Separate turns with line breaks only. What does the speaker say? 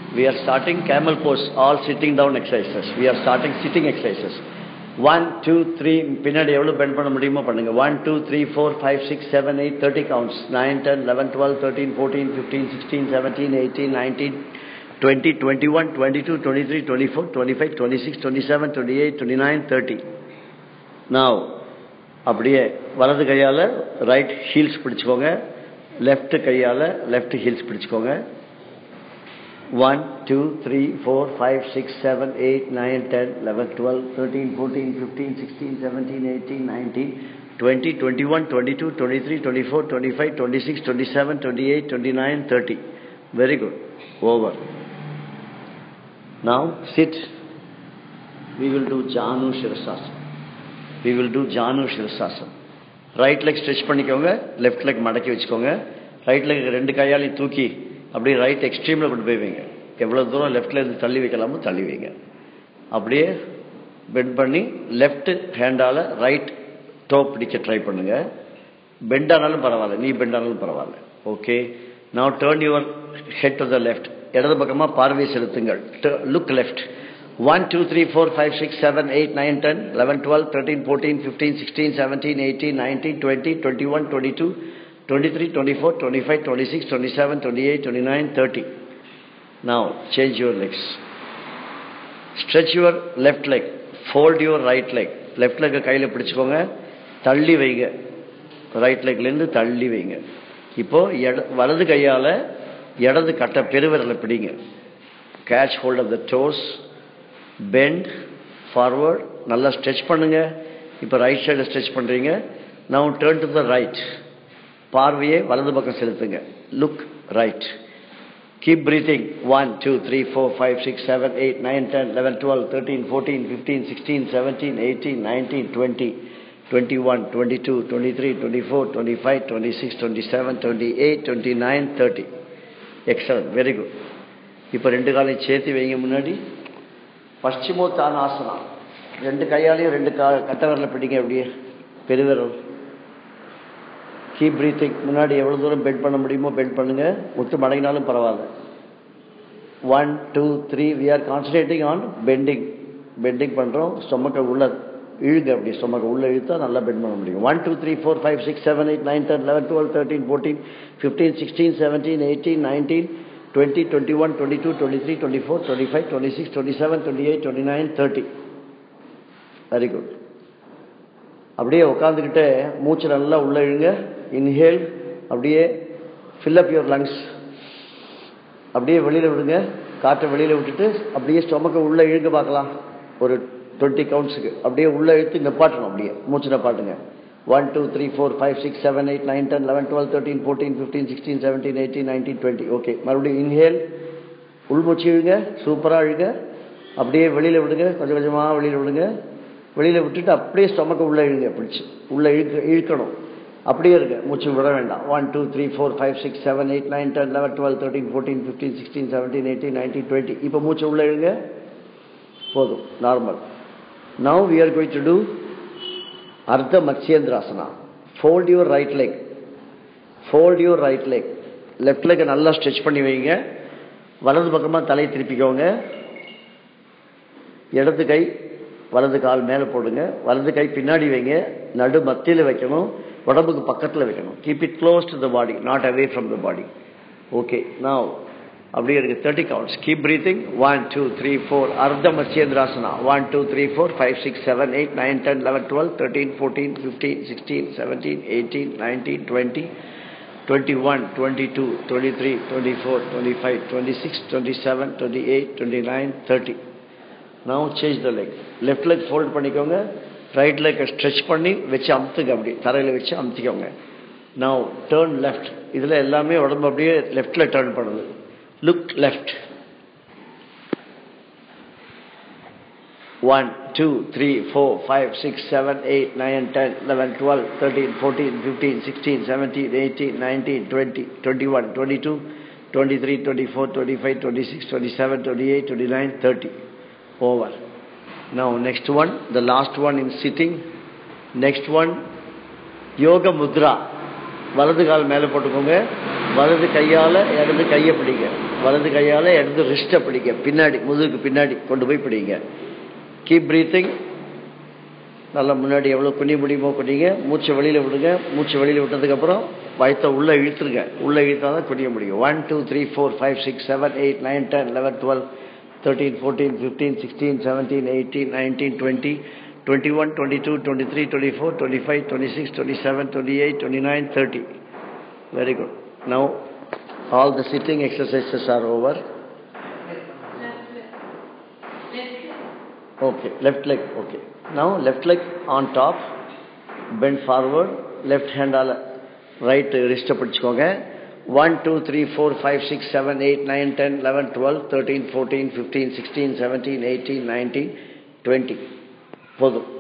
We are starting camel pose, all sitting down exercises. We are starting sitting exercises. One two three பின்னாடி எவ்வளோ bend பண்ண முடியுமோ பண்ணுங்க one two three four five six seven eight thirty counts nine ten eleven twelve thirteen fourteen fifteen sixteen seventeen eighteen nineteen twenty twenty one twenty two twenty three twenty four twenty five twenty six twenty seven twenty eight twenty nine thirty நான் அப்படியே வலது கையால் right heels பிடிச்சிக்கோங்க left கையால் left heels பிடிச்சிக்கோங்க one two three four five six seven eight nine ten eleven twelve thirteen fourteen fifteen sixteen seventeen eighteen nineteen twenty twenty one twenty two twenty three twenty four twenty five twenty six twenty seven twenty eight twenty nine thirty very good over Now sit. We will do Janu Shirasasana. We will do Janu Shirasasana. Right leg stretch பண்ணிக்கோங்க left leg மடக்கி வச்சுக்கோங்க right leg ரெண்டு கையாலையும் தூக்கி அப்படியே right எக்ஸ்ட்ரீமில் கொண்டு போய் வைங்க எவ்வளோ தூரம் லெஃப்டில் இருந்து தள்ளி வைக்கலாமோ தள்ளி வைங்க அப்படியே பெண்ட் பண்ணி லெஃப்ட் ஹேண்டால் ரைட் டோ பிடிக்க ட்ரை பண்ணுங்க பெண்ட் ஆனாலும் பரவாயில்ல நீ பெண்ட் ஆனாலும் பரவாயில்ல okay now turn your head to the left இடது பக்கமாக பார்வை செலுத்துங்கள் look left one two three four five six seven eight nine ten eleven twelve thirteen fourteen fifteen sixteen seventeen eighteen nineteen twenty twenty one twenty two twenty three twenty four twenty five twenty six twenty seven twenty eight twenty nine thirty now change your legs stretch your left leg fold your right leg left leg கையில் பிடிச்சுக்கோங்க தள்ளி வைங்க right லெக்லேருந்து தள்ளி வைங்க இப்போ எட வலது கையால் இடது கட்ட பெருவிரலை பிடிங்க catch hold of the toes bend forward நல்லா ஸ்ட்ரெச் பண்ணுங்க இப்போ ரைட் சைடை ஸ்ட்ரெச் பண்ணுறீங்க now turn to the right பார்வையை வலது பக்கம் செலுத்துங்க look right Keep breathing. 1, 2, 3, 4, 5, 6, 7, 8, 9, 10, 11, 12, 13, 14, 15, 16, 17, 18, 19, 20, 21, 22, 23, 24, 25, 26, 27, 28, 29, 30. Excellent. Very good. இப்போ ரெண்டு காலையும் சேர்த்து வைங்க முன்னாடி பশ্চিமோத்தானாசனா ரெண்டு கையாலையும் ரெண்டு கா கட்ட விரல பிடிங்க அப்படியே பெருவிரல் கீப் பிரீத்திங் முன்னாடி எவ்வளோ தூரம் பெண்ட் பண்ண முடியுமோ பெண்ட் பண்ணுங்க முத்து மடங்கினாலும் பரவாயில்ல one two three we are concentrating on bending bending பண்ணுறோம் ஸ்டொமக்கை உள்ள இழுங்க அப்படி ஸ்டொமக்கை உள்ள இழுத்தா நல்லா பெண்ட் பண்ண முடியும் one two three four five six seven eight nine ten eleven twelve thirteen fourteen fifteen sixteen seventeen eighteen nineteen twenty twenty one twenty two twenty three twenty four twenty five twenty six twenty seven twenty eight twenty nine thirty very good அப்படியே உட்காந்துக்கிட்டு மூச்சு நல்லா உள்ள இழுங்க inhale அப்படியே fill up your lungs அப்படியே வெளியில் விடுங்க காற்றை வெளியில் விட்டுட்டு அப்படியே ஸ்டொமக்கை உள்ளே இழுங்க பார்க்கலாம் ஒரு டுவெண்ட்டி கவுண்ட்ஸுக்கு அப்படியே உள்ளே இழுத்து நிப்பாட்டணும் அப்படியே மூச்சு நிப்பாட்டுங்க one two three four five six seven eight nine ten eleven twelve thirteen fourteen fifteen sixteen seventeen eighteen nineteen twenty okay மறுபடியும் இன்ஹேல் உள்மூச்சு இழுங்க சூப்பராக இழுங்க அப்படியே வெளியில் விடுங்க கொஞ்சம் கொஞ்சமாக வெளியில் விடுங்க வெளியில் விட்டுட்டு அப்படியே ஸ்டொமக்கை உள்ளே இழுங்க பிடிச்சி உள்ளே இழுக்க இழுக்கணும் அப்படியே இருங்க மூச்சு விட வேண்டாம் one two three four five six seven eight nine ten eleven twelve thirteen fourteen fifteen sixteen seventeen eighteen nineteen twenty இப்போ மூச்சு உள்ளே இழுங்க போதும் normal now we are going to do Ardha Matsyendrasana fold your right leg fold your right leg left லெக்கை நல்லா stretch பண்ணி வைங்க வலது பக்கமாக தலையை திருப்பிக்கோங்க இடது கை வலது கால் மேலே போடுங்க வலது கை பின்னாடி வைங்க நடு மத்தியில் வைக்கணும் உடம்புக்கு பக்கத்தில் வைக்கணும் keep it close to the body not away from the body okay நான் அப்படியே இருக்கு thirty counts keep breathing one two three four Ardha Matsyendrasana one two three four five six seven eight nine ten eleven twelve thirteen fourteen fifteen sixteen seventeen eighteen nineteen twenty twenty one twenty two twenty three twenty four twenty five twenty six twenty seven twenty eight twenty nine thirty now change the leg left leg fold பண்ணிக்கோங்க right லெக்கை stretch பண்ணி வச்சு அமுத்துங்க அப்படி தரையில் வச்சு அமுத்திக்கோங்க now turn left இதில் எல்லாமே உடம்பு அப்படியே லெஃப்டில் டேர்ன் பண்ணுது look left one two three four five six seven eight nine ten eleven twelve thirteen fourteen fifteen sixteen seventeen eighteen nineteen twenty twenty one twenty two twenty three twenty four twenty five twenty six twenty seven twenty eight twenty nine thirty over. Now next one, the last one in sitting. Next one, யோக முத்ரா வலது கால் மேலே போட்டுக்கோங்க வலது கையால் இடது கையை பிடிங்க வலது கையால் இடது ரிஸ்ட்டை பிடிங்க பின்னாடி முதுகுக்கு பின்னாடி கொண்டு போய் பிடிங்க கீப் ப்ரீத்திங் நல்லா முன்னாடி எவ்வளோ குனிய முடியுமோ குனிங்க மூச்சை வெளியில் விடுங்க மூச்சை வெளியில் விட்டதுக்கப்புறம் வயத்தை உள்ளே இழுத்துருங்க உள்ளே இழுத்தா தான் குனிய முடியும் one two three four five six seven eight nine ten eleven twelve thirteen fourteen fifteen sixteen seventeen eighteen nineteen twenty twenty one twenty two twenty three twenty four twenty five twenty six twenty seven twenty eight twenty nine thirty very good now all the sitting exercises are over okay left leg okay now left leg on top bend forward left hand all right wrist பிடிச்சுக்கோங்க 1 2 3 4 5 6 7 8 9 10 11 12 13 14 15 16 17 18 19 20 போதும்